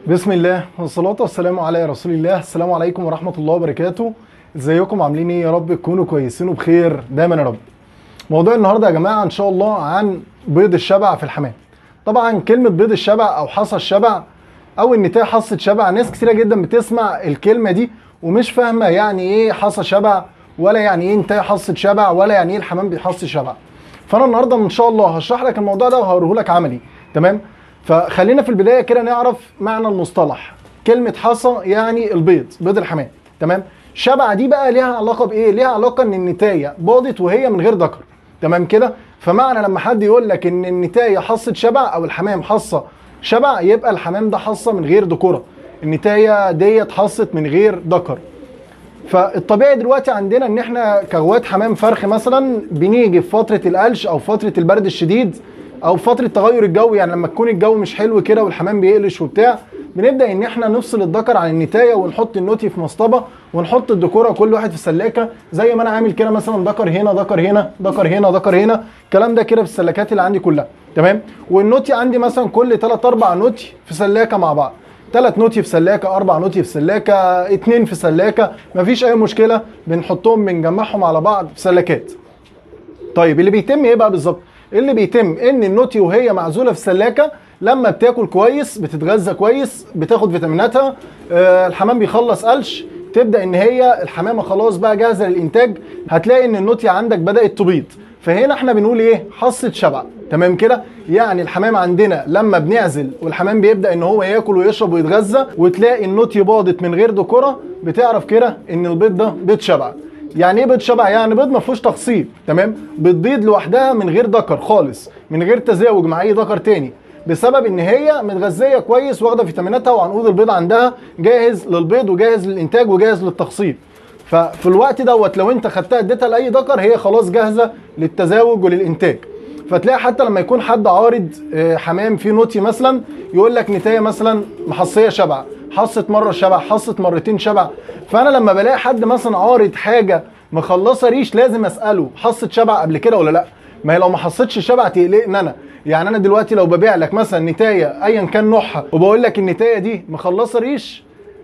بسم الله والصلاة والسلام على رسول الله السلام عليكم ورحمة الله وبركاته ازيكم عاملين ايه يا رب تكونوا كويسين وبخير دايما يا رب موضوع النهارده يا جماعة ان شاء الله عن بيض الشبع في الحمام طبعا كلمة بيض الشبع او حصى الشبع او النتاية حصة شبع ناس كتيرة جدا بتسمع الكلمة دي ومش فاهمة يعني ايه حصى شبع ولا يعني ايه نتاية حصة شبع ولا يعني ايه الحمام بيحصي شبع فانا النهارده ان شاء الله هشرح لك الموضوع ده وهوريه لك عملي تمام فخلينا في البدايه كده نعرف معنى المصطلح كلمه حصى يعني البيض بيض الحمام تمام شبع دي بقى ليها علاقه بايه ليها علاقه ان النتايه باضت وهي من غير ذكر تمام كده فمعنى لما حد يقول لك ان النتايه حصه شبع او الحمام حصه شبع يبقى الحمام ده حصه من غير ذكوره النتايه ديت حصت من غير ذكر فالطبيعي دلوقتي عندنا ان احنا كغوات حمام فرخ مثلا بنيجي في فتره القلش او فتره البرد الشديد او فتره تغير الجو يعني لما تكون الجو مش حلو كده والحمام بيقلش وبتاع بنبدا ان احنا نفصل الذكر عن النتايه ونحط النوتي في مصطبه ونحط الذكوره كل واحد في سلاكه زي ما انا عامل كده مثلا ذكر هنا ذكر هنا ذكر هنا ذكر هنا الكلام ده كده في السلاكات اللي عندي كلها تمام والنوتي عندي مثلا كل 3 4 نوتي في سلاكه مع بعض ثلاث نوتي في سلاكه اربع نوتي في سلاكه اتنين في سلاكه مفيش اي مشكله بنحطهم بنجمعهم على بعض في سلاكات طيب اللي بيتم ايه بقى بالظبط اللي بيتم ان النوتي وهي معزوله في السلاكه لما بتاكل كويس بتتغذى كويس بتاخد فيتاميناتها آه الحمام بيخلص قلش تبدا ان هي الحمامه خلاص بقى جاهزه للانتاج هتلاقي ان النوتي عندك بدات تبيض فهنا احنا بنقول ايه حصه شبع تمام كده يعني الحمام عندنا لما بنعزل والحمام بيبدا ان هو ياكل ويشرب ويتغذى وتلاقي النوتي باضت من غير ذكوره بتعرف كده ان البيض ده بيض شبع يعني ايه بيض شبع يعني بيض ما فيهوش تخصيب تمام بتبيض لوحدها من غير ذكر خالص من غير تزاوج مع اي ذكر تاني بسبب ان هي متغذيه كويس واخده فيتاميناتها وعنقود البيض عندها جاهز للبيض وجاهز للانتاج وجاهز للتخصيب ففي الوقت دوت لو انت خدتها اديتها لاي ذكر هي خلاص جاهزه للتزاوج وللانتاج فتلاقي حتى لما يكون حد عارض حمام فيه نوتي مثلا يقول لك نتايه مثلا محصيه شبع حصت مره شبع حصت مرتين شبع فانا لما بلاقي حد مثلا عارض حاجه مخلصه ريش لازم اساله حصت شبع قبل كده ولا لا ما هي لو ما حصتش شبع تقلقني انا يعني انا دلوقتي لو ببيع لك مثلا نتايه ايا كان نوعها وبقول لك النتايه دي مخلصه ريش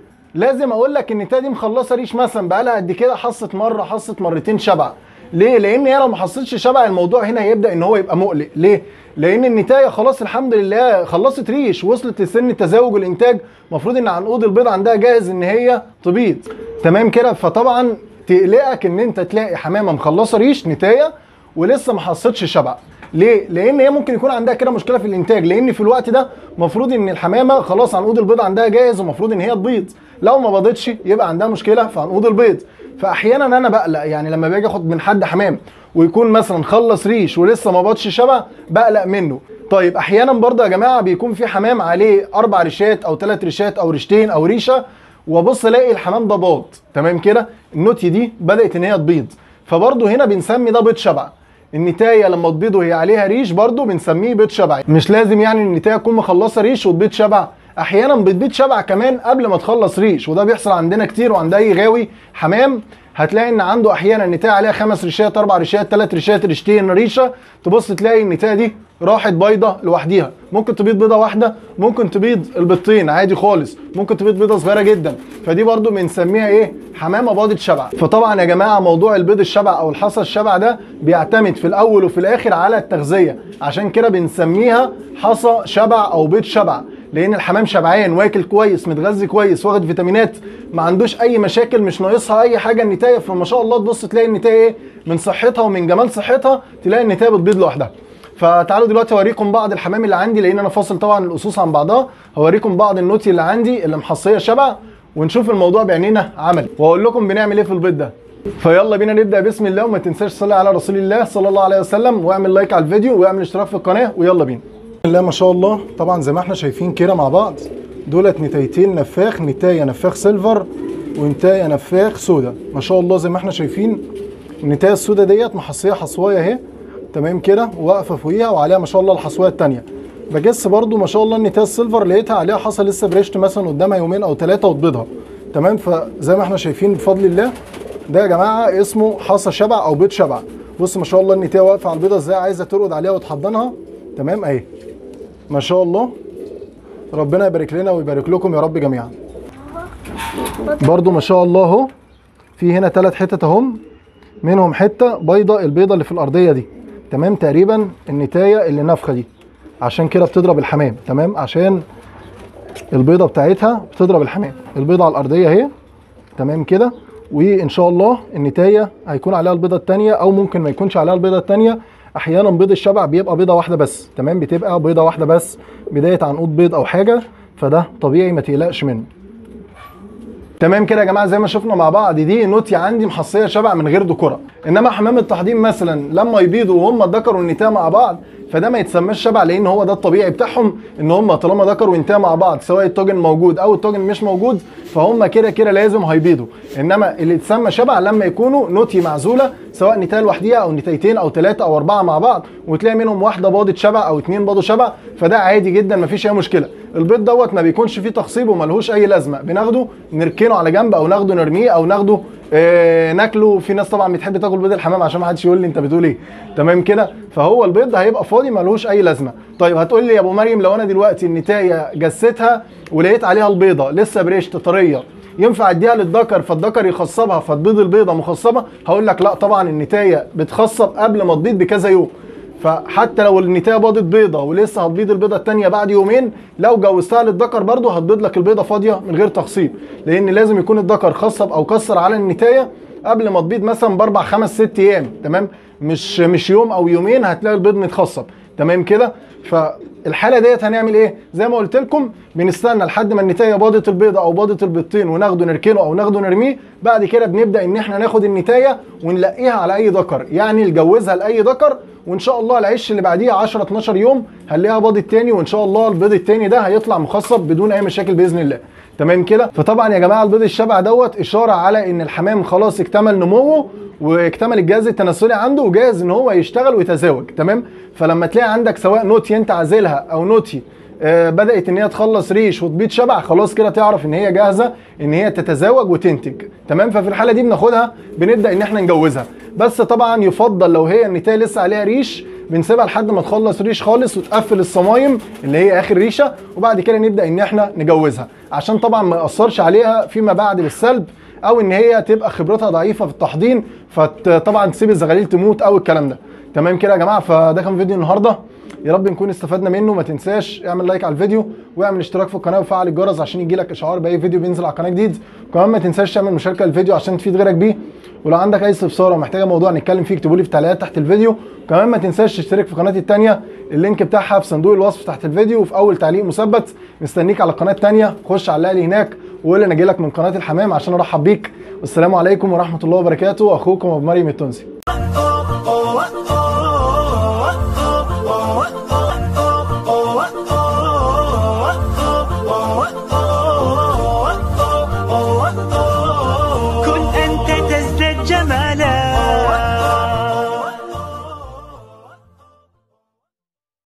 لازم اقول لك النتايه دي مخلصه ريش مثلا بقالها قد كده حصت مره حصت مرتين شبع ليه؟ لان هي لو ما حصلتش شبع الموضوع هنا هيبدا ان هو يبقى مقلق، ليه؟ لان النتايه خلاص الحمد لله خلصت ريش وصلت لسن التزاوج والانتاج، المفروض ان عنقود البيض عندها جاهز ان هي تبيض. تمام كده؟ فطبعا تقلقك ان انت تلاقي حمامه مخلصه ريش نتايه ولسه ما حصلتش شبع. ليه؟ لان هي ممكن يكون عندها كده مشكله في الانتاج، لان في الوقت ده المفروض ان الحمامه خلاص عنقود البيض عندها جاهز ومفروض ان هي تبيض. لو ما بيضتش يبقى عندها مشكله في عنقود البيض. فاحيانا انا بقلق يعني لما باجي اخد من حد حمام ويكون مثلا خلص ريش ولسه ما بطش شبع بقلق منه طيب احيانا برضه يا جماعه بيكون في حمام عليه اربع ريشات او ثلاث ريشات او ريشتين او ريشه وابص الاقي الحمام ده باض تمام كده النوتي دي بدات ان هي تبيض فبرضه هنا بنسمي ده بيض شبع النتايه لما تبيض وهي عليها ريش برضه بنسميه بيض شبع مش لازم يعني النتايه تكون مخلصه ريش وتبيض شبع احيانا بتبيض شبع كمان قبل ما تخلص ريش وده بيحصل عندنا كتير وعند اي غاوي حمام هتلاقي ان عنده احيانا النتايه عليها خمس ريشات اربع ريشات ثلاث ريشات ريشتين ريشه تبص تلاقي النتايه دي راحت بيضه لوحديها ممكن تبيض بيضه واحده ممكن تبيض البيضتين عادي خالص ممكن تبيض بيضه صغيره جدا فدي برضو بنسميها ايه حمامه باضت شبع فطبعا يا جماعه موضوع البيض الشبع او الحصى الشبع ده بيعتمد في الاول وفي الاخر على التغذيه عشان كده بنسميها حصى شبع او بيض شبع لان الحمام شبعان واكل كويس متغذي كويس واخد فيتامينات ما عندوش اي مشاكل مش ناقصها اي حاجه النتايه فما شاء الله تبص تلاقي النتايه ايه من صحتها ومن جمال صحتها تلاقي النتايه بتبيض لوحدها فتعالوا دلوقتي اوريكم بعض الحمام اللي عندي لان انا فاصل طبعا الاسوس عن بعضها هوريكم بعض النوتي اللي عندي اللي محصيه شبع ونشوف الموضوع بعينينا عملي واقول لكم بنعمل ايه في البيض ده فيلا بينا نبدا بسم الله وما تنساش تصلي على رسول الله صلى الله عليه وسلم واعمل لايك على الفيديو واعمل اشتراك في القناه ويلا بينا بسم الله ما شاء الله طبعا زي ما احنا شايفين كده مع بعض دولت نتايتين نفاخ نتايه نفاخ سيلفر ونتايه نفاخ سودا ما شاء الله زي ما احنا شايفين النتايه السودا ديت محصيه حصوايه اهي تمام كده واقفه فوقيها وعليها ما شاء الله الحصوايه الثانيه بجس برضو ما شاء الله النتايه السيلفر لقيتها عليها حصى لسه بريشت مثلا قدامها يومين او ثلاثه وتبيضها تمام فزي ما احنا شايفين بفضل الله ده يا جماعه اسمه حصى شبع او بيض شبع بص ما شاء الله النتايه واقفه على البيضه ازاي عايزه ترقد عليها وتحضنها تمام اهي ما شاء الله ربنا يبارك لنا ويبارك لكم يا رب جميعا برضو ما شاء الله اهو في هنا ثلاث حتت اهم منهم حته بيضه البيضه اللي في الارضيه دي تمام تقريبا النتايه اللي نافخه دي عشان كده بتضرب الحمام تمام عشان البيضه بتاعتها بتضرب الحمام البيضه على الارضيه اهي تمام كده وان شاء الله النتايه هيكون عليها البيضه الثانيه او ممكن ما يكونش عليها البيضه الثانيه احيانا بيض الشبع بيبقى بيضه واحده بس تمام بتبقى بيضه واحده بس بدايه عنقود بيض او حاجه فده طبيعي ما تقلقش منه تمام كده يا جماعه زي ما شفنا مع بعض دي نوتي عندي محصيه شبع من غير ذكوره انما حمام التحضيم مثلا لما يبيضوا وهم الذكر والنتايه مع بعض فده ما يتسماش شبع لان هو ده الطبيعي بتاعهم ان هم طالما ذكر وانتهى مع بعض سواء الطاجن موجود او الطاجن مش موجود فهم كده كده لازم هيبيضوا انما اللي يتسمى شبع لما يكونوا نوتي معزوله سواء نتايه لوحديها او نتايتين او ثلاثه او اربعه مع بعض وتلاقي منهم واحده باضت شبع او اتنين باضوا شبع فده عادي جدا مفيش اي مشكله البيض دوت ما بيكونش فيه تخصيب وملهوش اي لازمه بناخده نركنه على جنب او ناخده نرميه او ناخده آه ناكله في ناس طبعا بتحب تاكل بيض الحمام عشان ما حدش يقول لي انت بتقول ايه تمام كده فهو البيض ده هيبقى فاضي ملهوش اي لازمه طيب هتقول لي يا ابو مريم لو انا دلوقتي النتايه جستها ولقيت عليها البيضه لسه بريشت طريه ينفع اديها للذكر فالذكر يخصبها فتبيض البيضه مخصبه هقول لك لا طبعا النتايه بتخصب قبل ما تبيض بكذا يوم فحتى لو النتايه باضت بيضه ولسه هتبيض البيضه الثانيه بعد يومين لو جوزتها للذكر برضه هتبيض لك البيضه فاضيه من غير تخصيب لان لازم يكون الذكر خصب او كسر على النتايه قبل ما تبيض مثلا باربع خمس ست ايام تمام مش مش يوم او يومين هتلاقي البيض متخصب تمام كده فالحاله ديت هنعمل ايه زي ما قلت لكم بنستنى لحد ما النتايه باضت البيضه او باضت البيضتين وناخده نركنه او ناخده نرميه بعد كده بنبدا ان احنا ناخد النتايه ونلقيها على اي ذكر يعني نجوزها لاي ذكر وان شاء الله العش اللي بعديه 10 12 يوم هنلاقيها باضت تاني وان شاء الله البيض التاني ده هيطلع مخصب بدون اي مشاكل باذن الله تمام كده فطبعا يا جماعه البيض الشبع دوت اشاره على ان الحمام خلاص اكتمل نموه واكتمل الجهاز التناسلي عنده وجاهز ان هو يشتغل ويتزاوج تمام فلما تلاقي عندك سواء نوتي انت عازلها او نوتي آه بدات ان هي تخلص ريش وتبيض شبع خلاص كده تعرف ان هي جاهزه ان هي تتزاوج وتنتج تمام ففي الحاله دي بناخدها بنبدا ان احنا نجوزها بس طبعا يفضل لو هي النتايه لسه عليها ريش بنسيبها لحد ما تخلص ريش خالص وتقفل الصمايم اللي هي اخر ريشه وبعد كده نبدا ان احنا نجوزها عشان طبعا ما ياثرش عليها فيما بعد بالسلب او ان هي تبقى خبرتها ضعيفه في التحضير فطبعا تسيب الزغاليل تموت او الكلام ده تمام كده يا جماعه فده كان فيديو النهارده يا رب نكون استفدنا منه ما تنساش اعمل لايك على الفيديو واعمل اشتراك في القناه وفعل الجرس عشان يجي لك اشعار باي فيديو بينزل على القناه جديد وكمان ما تنساش تعمل مشاركه للفيديو عشان تفيد غيرك بيه ولو عندك اي استفسار او محتاجه موضوع نتكلم فيه اكتبوا لي في التعليقات تحت الفيديو وكمان ما تنساش تشترك في قناتي الثانيه اللينك بتاعها في صندوق الوصف تحت الفيديو وفي اول تعليق مثبت مستنيك على القناه الثانيه خش علق لي هناك وقول انا جاي لك من قناه الحمام عشان ارحب بيك والسلام عليكم ورحمه الله وبركاته اخوكم ابو مريم التونسي